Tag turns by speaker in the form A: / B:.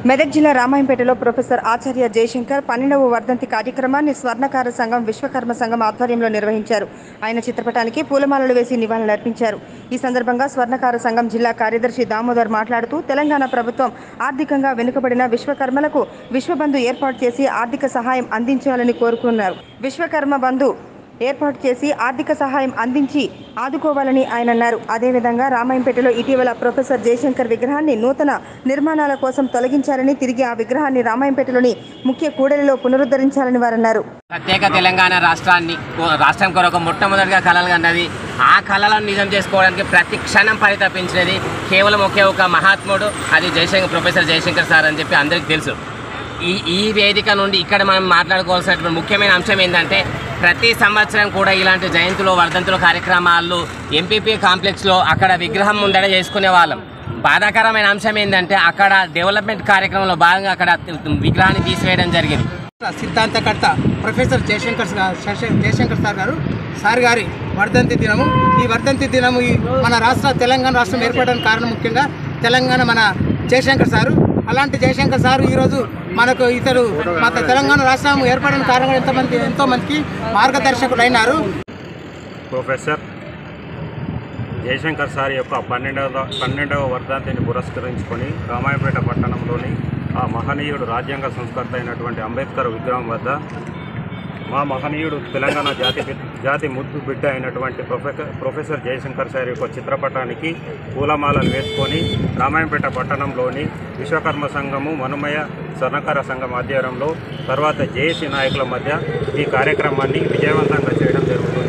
A: మెదక్ జిల్లా రామాయంపేటలో ప్రొఫెసర్ ఆచార్య జయశంకర్ పన్నెండవ వర్ధంతి కార్యక్రమాన్ని స్వర్ణకార సంఘం విశ్వకర్మ సంఘం ఆధ్వర్యంలో నిర్వహించారు ఆయన చిత్రపటానికి పూలమాలలు వేసి నివాళులర్పించారు ఈ సందర్భంగా స్వర్ణకార సంఘం జిల్లా కార్యదర్శి దామోదర్ మాట్లాడుతూ తెలంగాణ ప్రభుత్వం ఆర్థికంగా వెనుకబడిన విశ్వకర్మలకు విశ్వబంధు ఏర్పాటు చేసి ఆర్థిక సహాయం అందించాలని కోరుకున్నారు విశ్వకర్మ బంధు ఏర్పాటు చేసి ఆర్థిక సహాయం అందించి ఆదుకోవాలని ఆయన అన్నారు అదేవిధంగా రామాయంపేటలో ఇటీవల ప్రొఫెసర్ జయశంకర్ విగ్రహాన్ని నూతన నిర్మాణాల కోసం తొలగించారని తిరిగి ఆ విగ్రహాన్ని రామాయంపేటలోని ముఖ్య కూడలిలో పునరుద్ధరించాలని వారన్నారు
B: ప్రత్యేక తెలంగాణ రాష్ట్రాన్ని కో- రాష్ట్రం కొరకు మొట్టమొదటిగా కలలు కన్నది ఆ కళలను నిజం చేసుకోవడానికి ప్రతి క్షణం పరితపించినది కేవలం ఒకే ఒక మహాత్ముడు అది జయశంకర్ ప్రొఫెసర్ జయశంకర్ సార్ అని చెప్పి అందరికీ తెలుసు ఈ ఈ వేదిక నుండి ఇక్కడ మనం మాట్లాడుకోవాల్సినటువంటి ముఖ్యమైన అంశం ఏంటంటే ప్రతి సంవత్సరం కూడా ఇలాంటి జయంతులు వర్ధంతులు కార్యక్రమాలు ఎంపీపీ కాంప్లెక్స్లో అక్కడ విగ్రహం ముందడ చేసుకునే వాళ్ళం బాధాకరమైన అంశం ఏంటంటే అక్కడ డెవలప్మెంట్ కార్యక్రమంలో భాగంగా అక్కడ విగ్రహాన్ని తీసివేయడం జరిగింది
C: సిద్ధాంతకర్త ప్రొఫెసర్ జయశంకర్ సా- శశ- జయశంకర్ సార్ గారు సార్ గారి వర్ధంతి దినము ఈ వర్ధంతి దినము ఈ మన రాష్ట్ర తెలంగాణ రాష్ట్రం ఏర్పడడానికి కారణం ముఖ్యంగా తెలంగాణ మన జయశంకర్ సారు అలాంటి జయశంకర్ సారు ఈరోజు మనకు ఇతడు మన తెలంగాణ రాష్ట్రం ఏర్పడడానికి కారణం ఎంతమంది ఎంతో మందికి మార్గదర్శకులు అయినారు
D: ప్రొఫెసర్ జయశంకర్ సార్ యొక్క పన్నెండవ పన్నెండవ వర్ధంతిని పురస్కరించుకొని రామాయపేట పట్టణంలోని ఆ మహనీయుడు రాజ్యాంగ సంస్కర్త అయినటువంటి అంబేద్కర్ విగ్రహం వద్ద మా మహనీయుడు తెలంగాణ జాతి బి- జాతి ముద్దు బిడ్డ అయినటువంటి ప్రొఫెసర్ ప్రొఫెసర్ జయశంకర్ సార్ యొక్క చిత్రపటానికి పూలమాలలు వేసుకొని రామాయంపేట పట్టణంలోని విశ్వకర్మ సంఘము మనుమయ స్వర్ణకార సంఘం ఆధ్వర్యంలో తర్వాత జేఏసీ నాయకుల మధ్య ఈ కార్యక్రమాన్ని విజయవంతంగా చేయడం